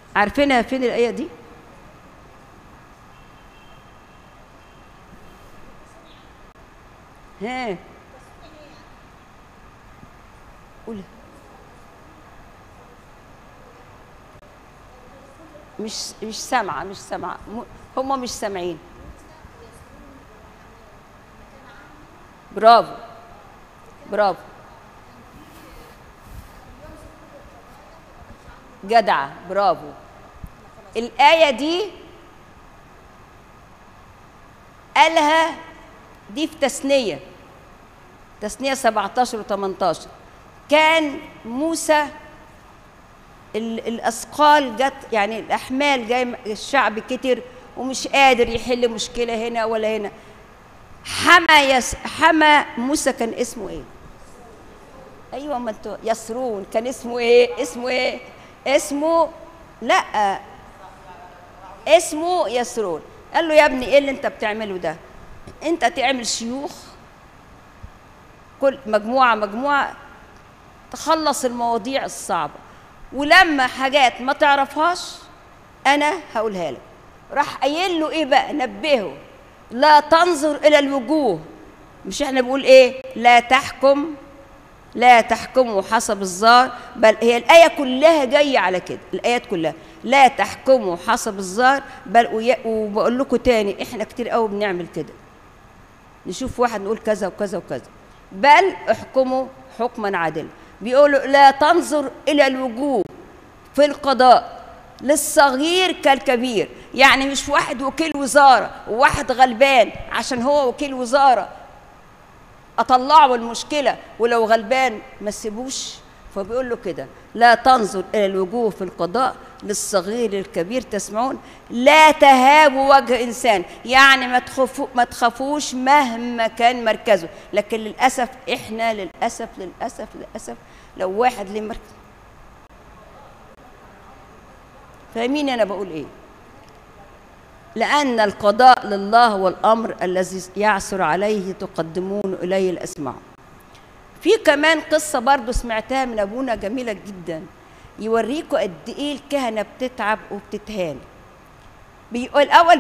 عارفينها فين الآية دي؟ ها قولها مش مش سامعة مش سامعة م- هما مش سامعين برافو برافو جدعة برافو الآية دي قالها دي في تثنية تثنية 17 و 18 كان موسى ال- الأثقال جت يعني الأحمال جاي الشعب كتر ومش قادر يحل مشكلة هنا ولا هنا حمى يس حمى موسى كان اسمه ايه؟ ايوه ما انتوا يسرون كان اسمه ايه؟ اسمه ايه؟ اسمه لا اسمه يسرون قال له يا ابني ايه اللي انت بتعمله ده؟ انت تعمل شيوخ كل مجموعه مجموعه تخلص المواضيع الصعبه ولما حاجات ما تعرفهاش انا هقولها لك راح قايل له ايه بقى نبهه لا تنظر الى الوجوه مش احنا بنقول ايه لا تحكم لا تحكموا حسب الظاهر بل هي الآية كلها جاية على كده الآيات كلها لا تحكموا حسب الظاهر بل ويا- وبقول لكم تاني احنا كتير قوي بنعمل كده نشوف واحد نقول كذا وكذا وكذا بل احكموا حكما عادلا بيقولوا لا تنظر إلى الوجوه في القضاء للصغير كالكبير يعني مش واحد وكيل وزارة وواحد غلبان عشان هو وكيل وزارة اطلعه من المشكله ولو غلبان ما تسيبوش فبيقول له كده لا تنظر الى الوجوه في القضاء للصغير للكبير تسمعون لا تهابوا وجه انسان يعني ما تخافوا ما تخافوش مهما كان مركزه لكن للاسف احنا للاسف للاسف للاسف لو واحد ليه مركز فاهمين انا بقول ايه لأن القضاء لله والأمر الذي يعثر عليه تقدمون إليه الأسماع في كمان قصة برضو سمعتها من أبونا جميلة جدا يوريكوا قد إيه الكهنة بتتعب وبتتهان بيقول الأول